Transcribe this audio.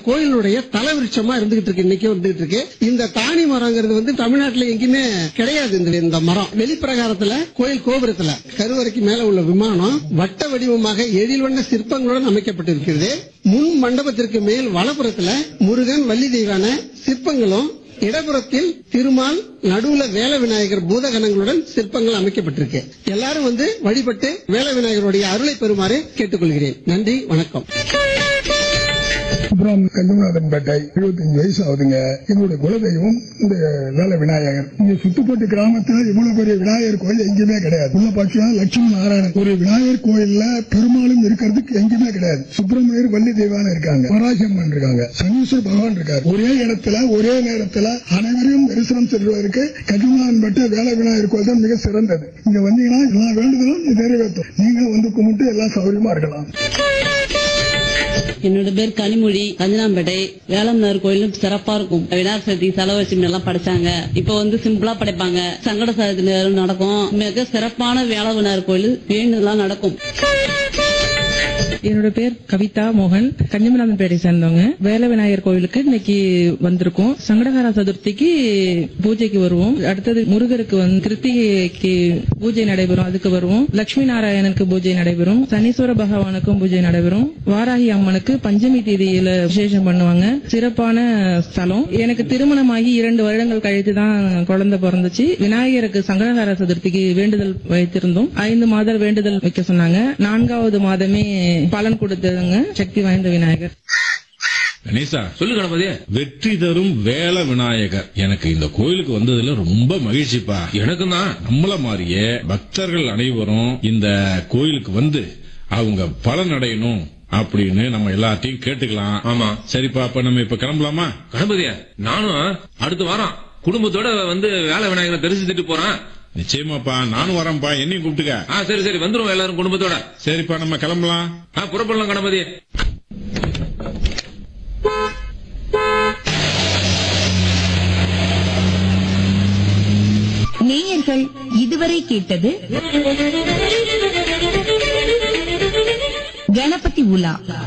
கோயிலுடைய தலைவிருட்சமா இருந்துகிட்டு இருக்கு இன்னைக்கு வந்துகிட்டு இருக்கு இந்த தானி மரங்கிறது வந்து தமிழ்நாட்டுல எங்கேயுமே கிடையாது இந்த இந்த மரம் வெளிப்பிரகாரத்துல கோயில் கோபுரத்துல கருவறைக்கு மேல உள்ள விமானம் வட்ட வடிவமாக எழில் வண்ண சிற்பங்களுடன் அமைக்கப்பட்டிருக்கிறது முன் மண்டபத்திற்கு மேல் வலப்புறத்துல முருகன் வள்ளி தெய்வான சிற்பங்களும் இடப்புறத்தில் திருமால் நடுவுல வேல விநாயகர் பூதகணங்களுடன் சிற்பங்கள் அமைக்கப்பட்டிருக்கு எல்லாரும் வந்து வழிபட்டு வேல விநாயகருடைய அருளை பெறுமாறு கேட்டுக்கொள்கிறேன் நன்றி வணக்கம் அப்புறம் கங்கநாதன் பேட்டை இருபத்தஞ்சு வயசு ஆகுதுங்க எங்களுடைய குலதெய்வம் இந்த வேலை விநாயகர் இங்க சுத்துப்பட்டு கிராமத்துல இவ்வளவு பெரிய விநாயகர் கோயில் எங்கேயுமே கிடையாது உள்ள பாத்தீங்கன்னா லட்சுமி நாராயணன் ஒரு விநாயகர் கோயில்ல பெருமாளும் இருக்கிறதுக்கு எங்கேயுமே கிடையாது சுப்பிரமணியர் வள்ளி தெய்வான இருக்காங்க பராசம்மன் இருக்காங்க சனீஸ்வர பகவான் இருக்காரு ஒரே இடத்துல ஒரே நேரத்துல அனைவரையும் தரிசனம் செல்வதற்கு கங்கநாதன் பேட்டை வேலை விநாயகர் கோயில் தான் மிக சிறந்தது இங்க வந்தீங்கன்னா எல்லா வேண்டுதலும் நிறைவேற்றும் நீங்களும் வந்து கும்பிட்டு எல்லாம் சௌகரியமா இருக்கலாம் என்னோட பேர் கனிமொழி கஞ்சனாம்பேட்டை வேளம்னார் கோயிலும் சிறப்பா இருக்கும் விநாயகர் சதுர்த்தி செலவச்சு எல்லாம் படைச்சாங்க இப்ப வந்து சிம்பிளா படைப்பாங்க சங்கட சதுர்த்தி நேரம் நடக்கும் மிக சிறப்பான வேளவினார் கோயில் வேண்டுதலாம் நடக்கும் என்னோட பேர் கவிதா மோகன் கன்னிமநாதன்பேட்டை சேர்ந்தவங்க வேல விநாயகர் கோவிலுக்கு இன்னைக்கு வந்திருக்கோம் சங்கடகார சதுர்த்திக்கு பூஜைக்கு வருவோம் அடுத்தது முருகருக்கு வந்து கிருத்திகைக்கு பூஜை நடைபெறும் அதுக்கு வருவோம் லட்சுமி நாராயணனுக்கு பூஜை நடைபெறும் சனீஸ்வர பகவானுக்கும் பூஜை நடைபெறும் வாராகி அம்மனுக்கு பஞ்சமி தேதியில விசேஷம் பண்ணுவாங்க சிறப்பான ஸ்தலம் எனக்கு திருமணமாகி இரண்டு வருடங்கள் கழித்து தான் குழந்தை பிறந்துச்சு விநாயகருக்கு சங்கடகார சதுர்த்திக்கு வேண்டுதல் வைத்திருந்தோம் ஐந்து மாதம் வேண்டுதல் வைக்க சொன்னாங்க நான்காவது மாதமே பலன் கொடுத்ததுங்க சக்தி வாய்ந்த விநாயகர் கணேசா சொல்லு கணபதி வெற்றி தரும் வேல விநாயகர் எனக்கு இந்த கோயிலுக்கு வந்ததுல ரொம்ப மகிழ்ச்சிப்பா எனக்கும் தான் நம்மள மாதிரியே பக்தர்கள் அனைவரும் இந்த கோயிலுக்கு வந்து அவங்க பலன் அடையணும் அப்படின்னு நம்ம எல்லாத்தையும் கேட்டுக்கலாம் ஆமா. சரிப்பா அப்ப நம்ம இப்ப கிளம்பலாமா கணபதிய நானும் அடுத்த வாரம் குடும்பத்தோட வந்து வேலை விநாயகரை தரிசித்துட்டு போறேன் நிச்சயமாப்பா நானும் வரேன்ப்பா என்னையும் கூப்பிட்டுக்க ஆ சரி சரி வந்துருவோம் எல்லாரும் குடும்பத்தோட சரிப்பா நம்ம கிளம்பலாம் ஆ புறப்படலாம் கணபதி நேயர்கள் இதுவரை கேட்டது கணபதி உலா